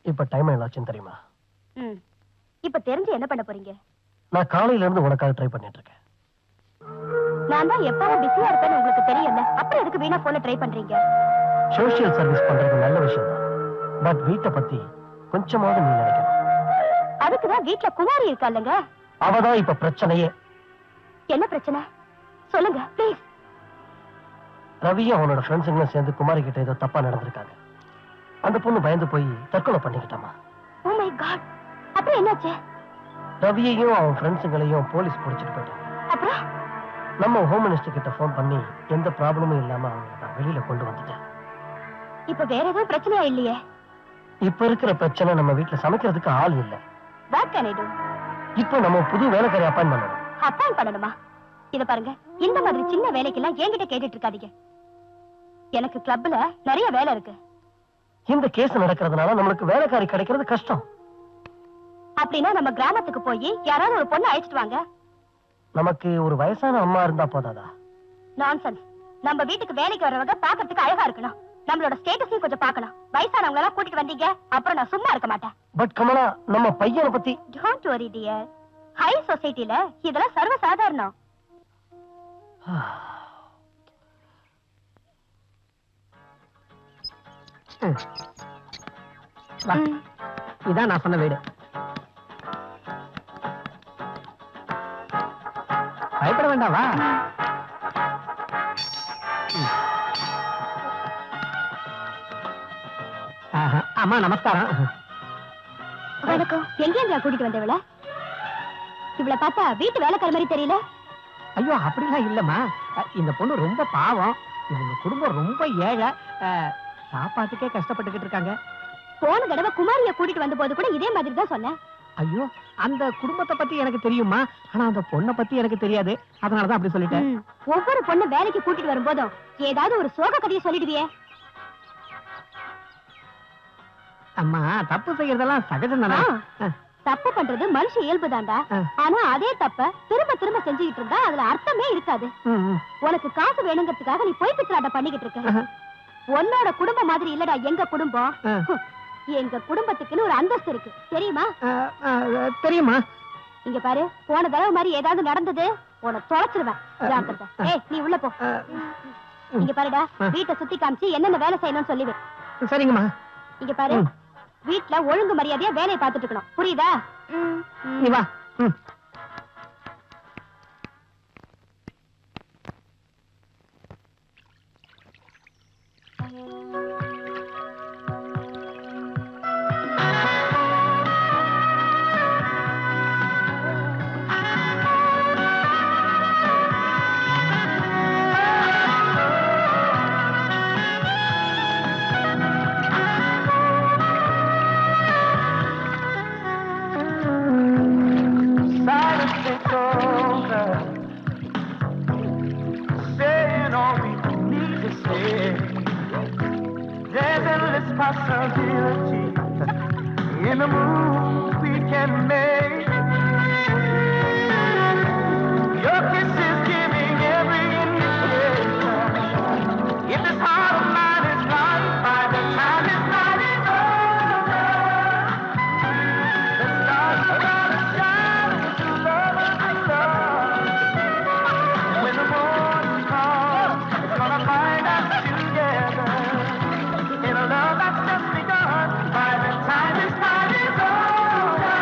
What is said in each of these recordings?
இப்ப டைம் என்னாச்சுன்னு தெரியுமா ம் இப்ப தெரிஞ்சு என்ன பண்ண போறீங்க நான் காலையில இருந்து உனக்காக ட்ரை பண்ணிட்டு இருக்கேன் நான் தான் எப்பவும் பிஸியா இருப்பேன்னு உங்களுக்கு தெரியல அப்புறம் எதுக்கு வீணா போன ட்ரை பண்றீங்க சோஷியல் சர்வீஸ் பண்றது நல்ல விஷயம் தான் பட் வீட்டை பத்தி கொஞ்சமாவது நீ நினைக்கணும் அதுக்குதான் வீட்ல குமாரி இருக்கா இல்லைங்க அவதான் இப்ப பிரச்சனையே என்ன பிரச்சனை சொல்லுங்க ப்ளீஸ் ரவியும் அவனோட ஃப்ரெண்ட்ஸுங்களும் சேர்ந்து குமாரி கிட்ட ஏதோ தப்பா நடந்திருக்காங்க அந்த பொண்ணு பயந்து போய் தற்கொலை பண்ணிக்கிட்டாமா ஓ மை காட் அப்புறம் என்னாச்சு ரவியையும் அவன் ஃப்ரெண்ட்ஸுங்களையும் போலீஸ் பிடிச்சிட்டு போயிட்டாங்க அப்புறம் நம்ம ஹோம் மினிஸ்டர் கிட்ட ஃபோன் பண்ணி எந்த ப்ராப்ளமும் இல்லாம அவங்களை நான் வெளியில கொண்டு வந்துட்டேன் இப்ப வேற எதுவும் பிரச்சனையா இல்லையே இப்ப இருக்கிற பிரச்சனை நம்ம வீட்டுல சமைக்கிறதுக்கு ஆள் இல்ல வாட் கேன் ஐ டு இப்போ நம்ம புது வேலைக்காரி அப்பாயின் பண்ணணும் அப்பாயின் பண்ணணுமா இத பாருங்க இந்த மாதிரி சின்ன வேலைக்கெல்லாம் என்கிட்ட கேட்டுட்டு இருக்காதீங்க எனக்கு கிளப்ல நிறைய வேலை இருக்கு இந்த கேஸ் நடக்கிறதுனால நம்மளுக்கு வேலைக்காரி கிடைக்கிறது கஷ்டம் அப்படின்னா நம்ம கிராமத்துக்கு போய் யாராவது ஒரு பொண்ணு அழைச்சிட்டு வாங்க நமக்கு ஒரு வயசான அம்மா இருந்தா போதாதா நான்சென்ஸ் நம்ம வீட்டுக்கு வேலைக்கு வர்றவங்க பாக்கிறதுக்கு அழகா இருக்கணும் நம்மளோட ஸ்டேட்டஸையும் கொஞ்சம் பார்க்கணும் வயசானவங்க எல்லாம் கூட்டிட்டு வந்தீங்க அப்புறம் நான் சும்மா இருக்க மாட்டேன் பட் கமலா நம்ம பையனை பத்தி டோன்ட் வரி டியர் ஹை சொசைட்டில இதெல்லாம் சர்வ சாதாரணம் வா இதான் நான் சொன்ன வீடு பயப்பட வேண்டாம் வா ம். ஆஹா, அம்மா நமஸ்காரம் வணக்கம் எங்க இருந்து கூட்டிட்டு வந்தவள இவள பார்த்தா வீட்டு வேலைக்கார மாதிரி தெரியல ஐயோ அப்படிலாம் இல்லம்மா அஹ், இந்த பொண்ணு ரொம்ப பாவம் இவங்க குடும்பம் ரொம்ப ஏழை அஹ், சாப்பாட்டுக்கே கஷ்டப்பட்டுக்கிட்டு இருக்காங்க போன தடவை குமாரிய கூட்டிட்டு வந்த போது கூட இதே மாதிரி தான் சொன்னேன் ஐயோ அந்த குடும்பத்தை பத்தி எனக்கு தெரியுமா ஆனா அந்த பொண்ணை பத்தி எனக்கு தெரியாது அதனாலதான் அப்படி சொல்லிட்டேன் ம். ஒவ்வொரு பொண்ணு வேலைக்கு கூட்டிட்டு வரும்போதும் ஏதாவது ஒரு சோக கதையை சொல்லிடுவியே அம்மா தப்பு செய்யறதெல்லாம் சகஜம் தானே ஆ, தப்பு பண்றது மனுஷ இயல்புதான்டா ஆ. ஆனா அதே தப்ப திரும்ப திரும்ப செஞ்சுக்கிட்டு இருந்தா அதுல அர்த்தமே இருக்காது ம், ம். உனக்கு காசு வேணுங்கிறதுக்காக நீ பொய் பித்தலாட்டம் பண்ணிக்கிட்டு இருக்க ஆஹா. உன்னோட குடும்பம் மாதிரி இல்லடா எங்க குடும்பம் ஆ. ஹம். எங்க குடும்பத்துக்குன்னு ஒரு அந்தஸ்து இருக்கு தெரியுமா அஹ், அஹ், தெரியுமா இங்க பாரு போன தடவை மாதிரி ஏதாவது நடந்தது உன்னை தொலைச்சிருவேன் ஜாக்கிரதை ஏய் நீ உள்ள போ அஹ், இங்க பாருடா ஆ. வீட்டை சுத்தி காமிச்சு என்னென்ன வேலை செய்யணும்னு சொல்லிடு சரிங்கம்மா இங்க பாரு ம். வீட்ல ஒழுங்கு மரியாதையா வேலையை பார்த்துட்டு இருக்கணும் புரியுதா நீ வா ம். Silence takes over, saying all we need to say. There's endless possibility in the moves we can make. Your kiss is giving every indication. If this heart of mine is right, by the time this night is over, the stars are gonna shine to love and love. When the morning comes, it's gonna find us together in a love that's just begun. By the time this night is over,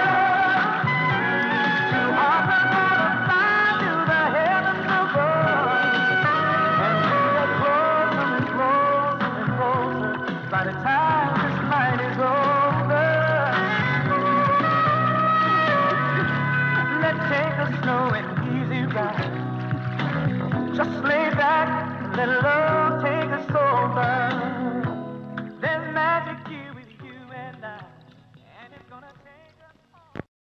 two hearts are gonna fly to the heavens above, and we get closer and closer and closer. By the time this night is over. Let's take a slow and easy ride. Just lay back and let love take us over.